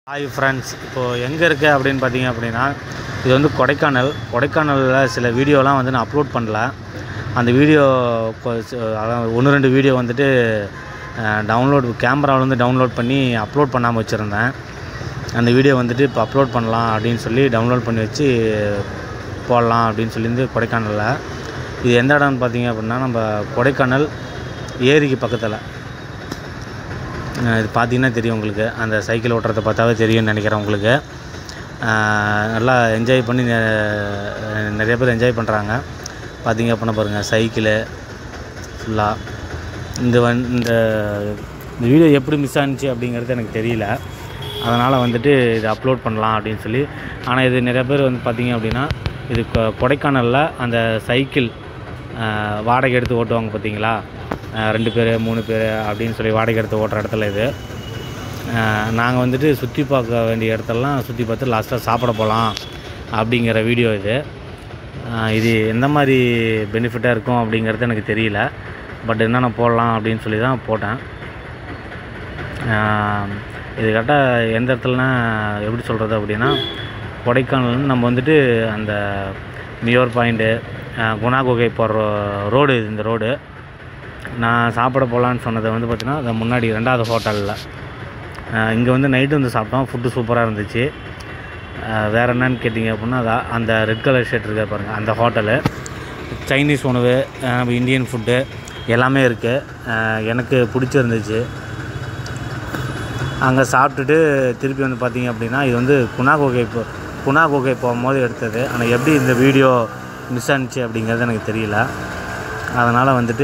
hi friends இப்போது எங்கே இருக்கு அப்படின்னு பார்த்தீங்க அப்படின்னா இது வந்து கொடைக்கானல் கொடைக்கானலில் சில வீடியோலாம் வந்து நான் அப்லோட் பண்ணல அந்த வீடியோ அதான் ஒன்று ரெண்டு வீடியோ வந்துட்டு டவுன்லோட் கேமராவில் வந்து டவுன்லோட் பண்ணி அப்லோட் பண்ணாமல் வச்சுருந்தேன் அந்த வீடியோ வந்துட்டு இப்போ அப்லோட் பண்ணலாம் அப்படின்னு சொல்லி டவுன்லோட் பண்ணி வச்சு போடலாம் அப்படின்னு சொல்லியிருந்து கொடைக்கானலில் இது எந்த இடம்னு பார்த்தீங்க அப்படின்னா நம்ம கொடைக்கானல் ஏரிக்கு பக்கத்தில் அஹ் இது பார்த்தீங்கன்னா தெரியும் உங்களுக்கு அந்த சைக்கிள் ஓட்டுறதை பார்த்தாவே தெரியும்னு நினைக்கிறேன் உங்களுக்கு அஹ் நல்லா என்ஜாய் பண்ணி நெ- நிறைய பேர் என்ஜாய் பண்ணுறாங்க பார்த்தீங்க அப்படின்னா பாருங்கள் சைக்கிளு ஃபுல்லாக இந்த வன் இந்த இந்த வீடியோ எப்படி மிஸ் ஆனிச்சு அப்படிங்கிறது எனக்கு தெரியல அதனால் வந்துட்டு இது அப்லோட் பண்ணலாம் அப்படின்னு சொல்லி ஆனால் இது நிறைய பேர் வந்து பார்த்தீங்க அப்படின்னா இது கொ- கொடைக்கானலில் அந்த சைக்கிள் அஹ், வாடகை எடுத்து ஓட்டுவாங்க பார்த்தீங்களா அஹ், ரெண்டு பேர் மூணு பேர் அப்படின்னு சொல்லி வாடகை எடுத்து ஓட்டுற இடத்துல இது நாங்கள் வந்துட்டு சுற்றி பார்க்க வேண்டிய இடத்தெல்லாம் சுற்றி பார்த்து லாஸ்ட்டாக சாப்பிட போகலாம் அப்படிங்கிற வீடியோ இது அஹ், இது எந்த மாதிரி பெனிஃபிட்டாக இருக்கும் அப்படிங்கிறது எனக்கு தெரியல பட் என்னென்ன போடலாம் அப்படின்னு சொல்லி தான் போட்டேன் ஆஹ் இது கரெக்டாக எந்த இடத்துலனா எப்படி சொல்கிறது அப்படின்னா கொடைக்கானல் நம்ம வந்துட்டு அந்த மியோர் பாயிண்ட்டு குணா குகை போகிற ரோடு இது இந்த ரோடு நான் சாப்பிட போகலான்னு சொன்னது வந்து பார்த்திங்கன்னா அது முன்னாடி ரெண்டாவது ஹோட்டலில் இங்கே வந்து நைட்டு வந்து சாப்பிட்டோம் ஃபுட்டு சூப்பராக இருந்துச்சு ஆஹ் வேற என்னன்னு கேட்டிங்க அப்படின்னா அதான் அந்த ரெட் கலர் ஷர்ட் இருக்க பாருங்கள் அந்த ஹோட்டலு சைனீஸ் உணவு ஆஹ் இந்தியன் ஃபுட்டு எல்லாமே இருக்குது எனக்கு பிடிச்சிருந்துச்சு அங்கே சாப்பிட்டுட்டு திருப்பி வந்து பார்த்தீங்க அப்படின்னா இது வந்து குணா குகை போ குணா குகை போகும்போது எடுத்தது ஆனால் எப்படி இந்த வீடியோ மிஸ் ஆனிச்சு அப்படிங்கிறது எனக்கு தெரியல அதனால் வந்துட்டு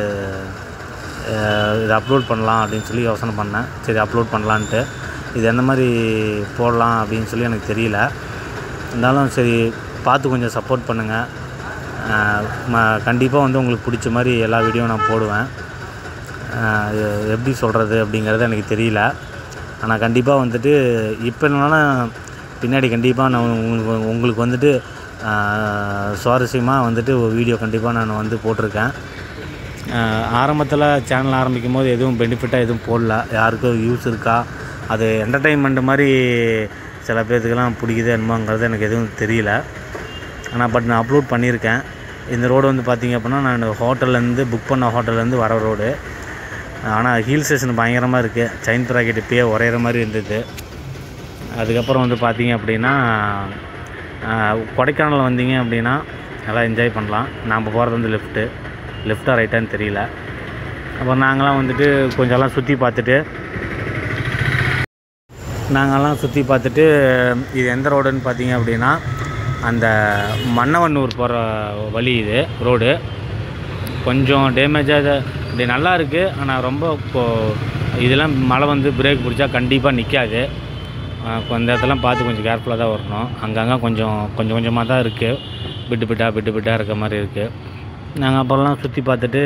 அஹ், இதை அப்லோட் பண்ணலாம் அப்படின்னு சொல்லி யோசனை பண்ணேன் சரி அப்லோட் பண்ணலான்ட்டு இது எந்த மாதிரி போடலாம் அப்படின்னு சொல்லி எனக்கு தெரியல இருந்தாலும் சரி பார்த்து கொஞ்சம் சப்போர்ட் பண்ணுங்கள் கண்டிப்பாக வந்து உங்களுக்கு பிடிச்ச மாதிரி எல்லா வீடியோவும் நான் போடுவேன் ஆஹ் அது எப்படி சொல்கிறது அப்படிங்கிறது எனக்கு தெரியல ஆனால் கண்டிப்பாக வந்துட்டு இப்போ இல்லைனாலும் பின்னாடி கண்டிப்பாக நான் உங்களுக்கு உங்களுக்கு வந்துட்டு ஆஹ் சுவாரஸ்யமாக வந்துட்டு ஒரு வீடியோ கண்டிப்பாக நான் வந்து போட்டிருக்கேன் ஆரம்பத்தில் சேனல் ஆரம்பிக்கும் போது எதுவும் பெனிஃபிட்டாக எதுவும் போடல யாருக்கும் யூஸ் இருக்கா அது என்டர்டெயின்மெண்ட் மாதிரி சில பேர்த்துக்கெல்லாம் பிடிக்குது என்னமோங்கிறது எனக்கு எதுவும் தெரியல ஆனால் பட் நான் அப்லோட் பண்ணியிருக்கேன் இந்த ரோடு வந்து பார்த்தீங்க அப்படின்னா நான் ஹோட்டல்லேருந்து புக் பண்ண ஹோட்டல்லேருந்து வர ரோடு ஆனால் ஹில் ஸ்டேஷன் பயங்கரமாக இருக்குது செயின் ப்ராக்கெட் இப்பயே உரையிற மாதிரி இருந்தது அதுக்கப்புறம் வந்து பார்த்தீங்க அப்படின்னா ஆஹ், கொடைக்கானல் வந்தீங்க அப்படின்னா நல்லா என்ஜாய் பண்ணலாம் நாம் போகிறது வந்து லெஃப்ட்டு லெஃப்ட்டாக ரைட்டான்னு தெரியல அப்புறம் நாங்களாம் வந்துட்டு கொஞ்சம்லாம் சுற்றி பார்த்துட்டு நாங்கள்லாம் சுற்றி பார்த்துட்டு இது எந்த ரோடுன்னு பார்த்தீங்க அப்படின்னா அந்த மன்னவன்னூர் போகிற வழி இது ரோடு கொஞ்சம் டேமேஜாக இப்படி நல்லா இருக்குது ஆனால் ரொம்ப இப்போ இதெல்லாம் மழை வந்து பிரேக் பிடிச்சா கண்டிப்பாக நிற்காது அந்த இடத்தெல்லாம் பார்த்து கொஞ்சம் கேர்ஃபுல்லாக தான் வரணும் அங்கங்கே கொஞ்சம் கொஞ்சம் கொஞ்சமாக தான் இருக்குது பிட்டு பிட்டா பிட்டு பிட்டா இருக்க மாதிரி இருக்குது நாங்கள் அப்புறம்லாம் சுற்றி பார்த்துட்டு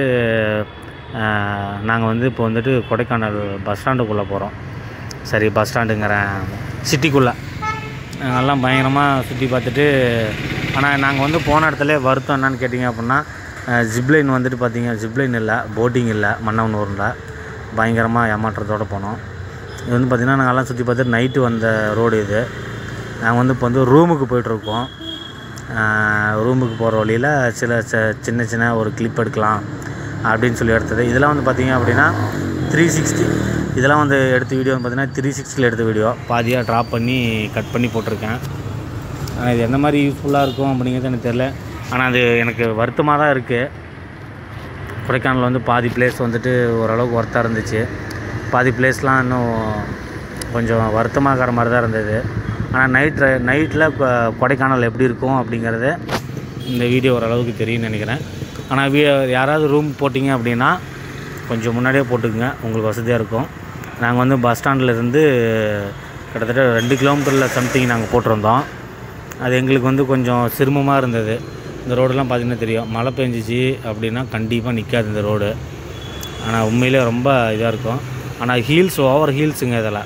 நாங்கள் வந்து இப்போ வந்துட்டு கொடைக்கானல் பஸ் ஸ்டாண்டுக்குள்ளே போகிறோம் சரி பஸ் ஸ்டாண்டுங்கிறேன் சிட்டிக்குள்ளே எல்லாம் பயங்கரமாக சுற்றி பார்த்துட்டு ஆனால் நாங்கள் வந்து போன இடத்துல வருத்தம் என்னன்னு கேட்டிங்க அப்படின்னா ஜிப்லைன் வந்துட்டு பார்த்தீங்க ஜிப்லைன் இல்லை போட்டிங் இல்லை மன்னவனூரில் பயங்கரமாக ஏமாற்றத்தோடு போனோம் இது வந்து பார்த்திங்கன்னா நாங்கள்லாம் சுற்றி பார்த்துட்டு நைட்டு வந்த ரோடு இது நாங்கள் வந்து இப்போ வந்து ரூமுக்கு போயிட்டுருக்கோம் ரூமுக்கு போகிற வழியில் சில ச- சின்ன சின்ன ஒரு கிளிப் எடுக்கலாம் அப்படின்னு சொல்லி எடுத்தது இதெல்லாம் வந்து பார்த்திங்க அப்படின்னா த்ரீ சிக்ஸ்டி இதெல்லாம் வந்து எடுத்த வீடியோ வந்து பார்த்திங்கன்னா த்ரீ சிக்ஸ்டியில் எடுத்த வீடியோ பாதியாக ட்ராப் பண்ணி கட் பண்ணி போட்டிருக்கேன் ஆனால் இது எந்த மாதிரி யூஸ்ஃபுல்லாக இருக்கும் அப்படிங்கிறது எனக்கு தெரில ஆனால் அது எனக்கு வருத்தமாக தான் இருக்குது கொடைக்கானல் வந்து பாதி பிளேஸ் வந்துட்டு ஓரளவுக்கு ஒர்த்தாக இருந்துச்சு பாதி பிளேஸ்லாம் இன்னும் கொஞ்சம் வருத்தமாகிற மாதிரி தான் இருந்தது ஆனால் நைட் நைட்டில் கொடைக்கானல் எப்படி இருக்கும் அப்படிங்கிறது இந்த வீடியோ ஓரளவுக்கு தெரியும்னு நினைக்கிறேன் ஆனால் வீ யாராவது ரூம் போட்டிங்க அப்படின்னா கொஞ்சம் முன்னாடியே போட்டுக்குங்க உங்களுக்கு வசதியாக இருக்கும் நாங்கள் வந்து பஸ் ஸ்டாண்ட்லேருந்து கிட்டத்தட்ட ரெண்டு கிலோமீட்டரில் சம்திங் நாங்கள் போட்டிருந்தோம் அது எங்களுக்கு வந்து கொஞ்சம் சிரமமாக இருந்தது இந்த ரோடெல்லாம் பார்த்திங்கன்னா தெரியும் மழை பெஞ்சிச்சு அப்படின்னா கண்டிப்பாக நிற்காது இந்த ரோடு ஆனால் உண்மையிலே ரொம்ப இதாக இருக்கும் ஆனால் ஹீல்ஸ் ஓவர் ஹீல்ஸுங்க இதில்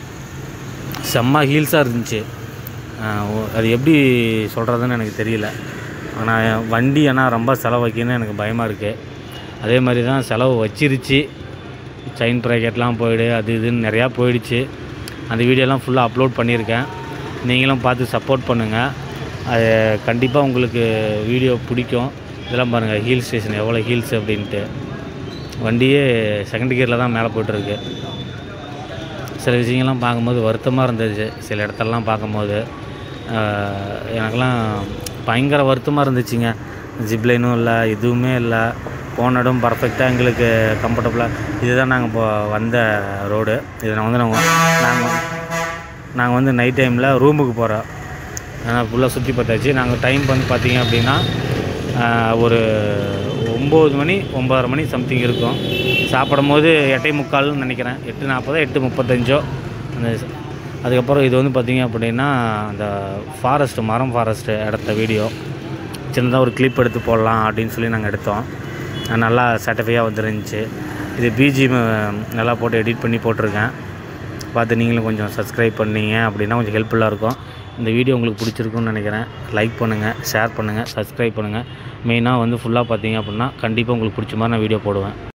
செம்ம ஹீல்ஸாக இருந்துச்சு ஆஹ் ஓ- அது எப்படி சொல்கிறதுன்னு எனக்கு தெரியல ஆனால் வண்டி ஆனால் ரொம்ப செலவு வைக்கணும்னு எனக்கு பயமாக இருக்குது அதே மாதிரி தான் செலவு வச்சிருச்சு செயின் ப்ராக்கெட்லாம் போயிடு அது இதுன்னு நிறையா போயிடுச்சு அந்த வீடியோலாம் ஃபுல்லாக அப்லோட் பண்ணியிருக்கேன் நீங்களும் பார்த்து சப்போர்ட் பண்ணுங்கள் அது கண்டிப்பாக உங்களுக்கு வீடியோ பிடிக்கும் இதெல்லாம் பாருங்கள் ஹில் ஸ்டேஷன் எவ்வளோ ஹீல்ஸ் அப்படின்ட்டு வண்டியே செகண்ட் கியரில் தான் மேலே போயிட்டுருக்கு சில விஷயங்கள்லாம் பார்க்கும்போது வருத்தமாக இருந்துச்சு சில இடத்தெல்லாம் பார்க்கும்போது ஆஹ், எனக்கெல்லாம் பயங்கர வருத்தமாக இருந்துச்சுங்க ஜிப்லைனும் இல்லை எதுவுமே இல்லை போன இடம் பர்ஃபெக்டாக எங்களுக்கு கம்ஃபர்டபுளாக இதுதான் நாங்கள் இப்போ வந்த ரோடு இதை நான் வந்து நாங்கள் நாங்கள் நாங்கள் வந்து நைட் டைமில் ரூமுக்கு போகிறோம் ஏன்னா ஃபுல்லாக சுற்றி பார்த்தாச்சு நாங்கள் டைம் வந்து பார்த்தீங்க அப்படின்னா ஆஹ், ஒரு ஒம்பது மணி ஒம்பதரை மணி சம்திங் இருக்கும் சாப்பிடும் போது எட்டே முக்கால்னு நினைக்கிறேன் எட்டு நாற்பதோ எட்டு முப்பத்தஞ்சோ அந்த ச- அதுக்கப்புறம் இது வந்து பார்த்தீங்க அப்படின்னா அந்த ஃபாரஸ்ட்டு மரம் ஃபாரஸ்ட்டு எடுத்த வீடியோ சின்னதாக ஒரு கிளிப் எடுத்து போடலாம் அப்படின்னு சொல்லி நாங்கள் எடுத்தோம் அது நல்லா சாட்டிஃபையாக வந்துருந்துச்சு இது பிஜிஎம் நல்லா போட்டு எடிட் பண்ணி போட்டிருக்கேன் பார்த்து நீங்களும் கொஞ்சம் சப்ஸ்கிரைப் பண்ணீங்க அப்படின்னா கொஞ்சம் ஹெல்ப்ஃபுல்லாக இருக்கும் இந்த வீடியோ உங்களுக்கு பிடிச்சிருக்குன்னு நினைக்கிறேன் லைக் பண்ணுங்கள் ஷேர் பண்ணுங்கள் சப்ஸ்கிரைப் பண்ணுங்கள் மெயினாக வந்து ஃபுல்லாக பார்த்தீங்க அப்படின்னா கண்டிப்பாக உங்களுக்கு பிடிச்ச மாதிரி நான் வீடியோ போடுவேன்